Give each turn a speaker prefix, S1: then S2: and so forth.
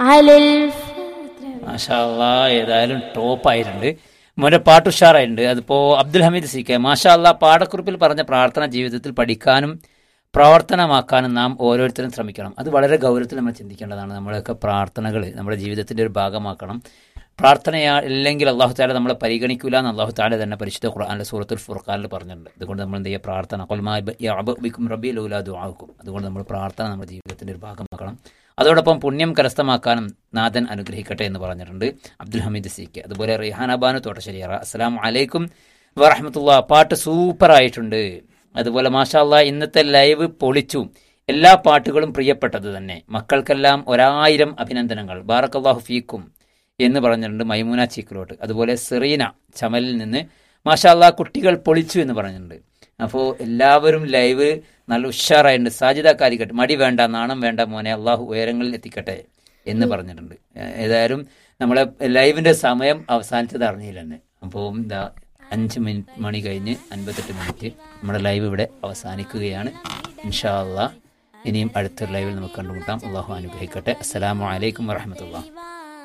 S1: على الفطرة
S2: മാഷാ അല്ലാ ഏതായാലും ടോപ്പായിട്ടുണ്ട് മോനെ പാട്ട് ഉഷാറായിട്ടുണ്ട് അതിപ്പോ അബ്ദുൽ ഹമീദ് സി കെ മാഷാ അല്ലാ പാഠക്കുറിപ്പിൽ പറഞ്ഞ പ്രാർത്ഥന ജീവിതത്തിൽ പഠിക്കാനും പ്രവർത്തനമാക്കാനും നാം ഓരോരുത്തരും ശ്രമിക്കണം അത് വളരെ ഗൗരവത്തിൽ നമ്മൾ ചിന്തിക്കേണ്ടതാണ് നമ്മളൊക്കെ പ്രാർത്ഥനകൾ നമ്മുടെ ജീവിതത്തിന്റെ ഒരു ഭാഗമാക്കണം പ്രാർത്ഥനയാ ഇല്ലെങ്കിൽ അള്ളാഹു താല നമ്മളെ പരിഗണിക്കൂല എന്ന് അള്ളാഹു താല തന്നെ പരിശുദ്ധ ഖുർആാനിലെ സൂറത്തുൽ ഫുർഖാനിൽ പറഞ്ഞിട്ടുണ്ട് അതുകൊണ്ട് നമ്മൾ എന്ത് ചെയ്യുക പ്രാർത്ഥന കൊൽമാബിക്കും റബി ലൂല ദുആക്കും അതുകൊണ്ട് നമ്മൾ പ്രാർത്ഥന നമ്മുടെ ജീവിതത്തിന്റെ ഒരു ഭാഗമാക്കണം അതോടൊപ്പം പുണ്യം കരസ്ഥമാക്കാനും നാഥൻ അനുഗ്രഹിക്കട്ടെ എന്ന് പറഞ്ഞിട്ടുണ്ട് അബ്ദുൽ ഹമീദ് സി കെ അതുപോലെ റിഹാൻ അബാനു തോട്ടശ്ശേരിയറ അസ്സലാം അലൈക്കും വറഹമത്തുള്ള പാട്ട് സൂപ്പർ ആയിട്ടുണ്ട് അതുപോലെ മാഷാല്ല ഇന്നത്തെ ലൈവ് പൊളിച്ചു എല്ലാ പാട്ടുകളും പ്രിയപ്പെട്ടത് തന്നെ മക്കൾക്കെല്ലാം ഒരായിരം അഭിനന്ദനങ്ങൾ ബാറക്കല്ലാഹു ഫീക്കും എന്ന് പറഞ്ഞിട്ടുണ്ട് മൈമൂന ചീക്കിലോട്ട് അതുപോലെ സെറീന ചമലിൽ നിന്ന് മാഷാല്ല കുട്ടികൾ പൊളിച്ചു എന്ന് പറഞ്ഞിട്ടുണ്ട് അപ്പോൾ എല്ലാവരും ലൈവ് നല്ല ഉഷാറായിട്ടുണ്ട് സാജിദ കാലിക്കട്ടെ മടി വേണ്ട നാണം വേണ്ട മോനെ അള്ളാഹു ഉയരങ്ങളിൽ എത്തിക്കട്ടെ എന്ന് പറഞ്ഞിട്ടുണ്ട് ഏ- ഏതായാലും നമ്മളെ ലൈവിന്റെ സമയം അവസാനിച്ചത് അറിഞ്ഞില്ല തന്നെ അപ്പോൾ എന്താ അഞ്ച് മിനിറ്റ് മണി കഴിഞ്ഞ് അൻപത്തെട്ട് മിനിറ്റ് നമ്മുടെ ലൈവ് ഇവിടെ അവസാനിക്കുകയാണ് ഇൻഷാ അള്ളാഹ് ഇനിയും അടുത്ത ലൈവിൽ നമുക്ക് കണ്ടുമുട്ടാം അള്ളാഹു അനുഗ്രഹിക്കട്ടെ അസ്സലാമു അലൈക്കും വറഹമത്തുള്ള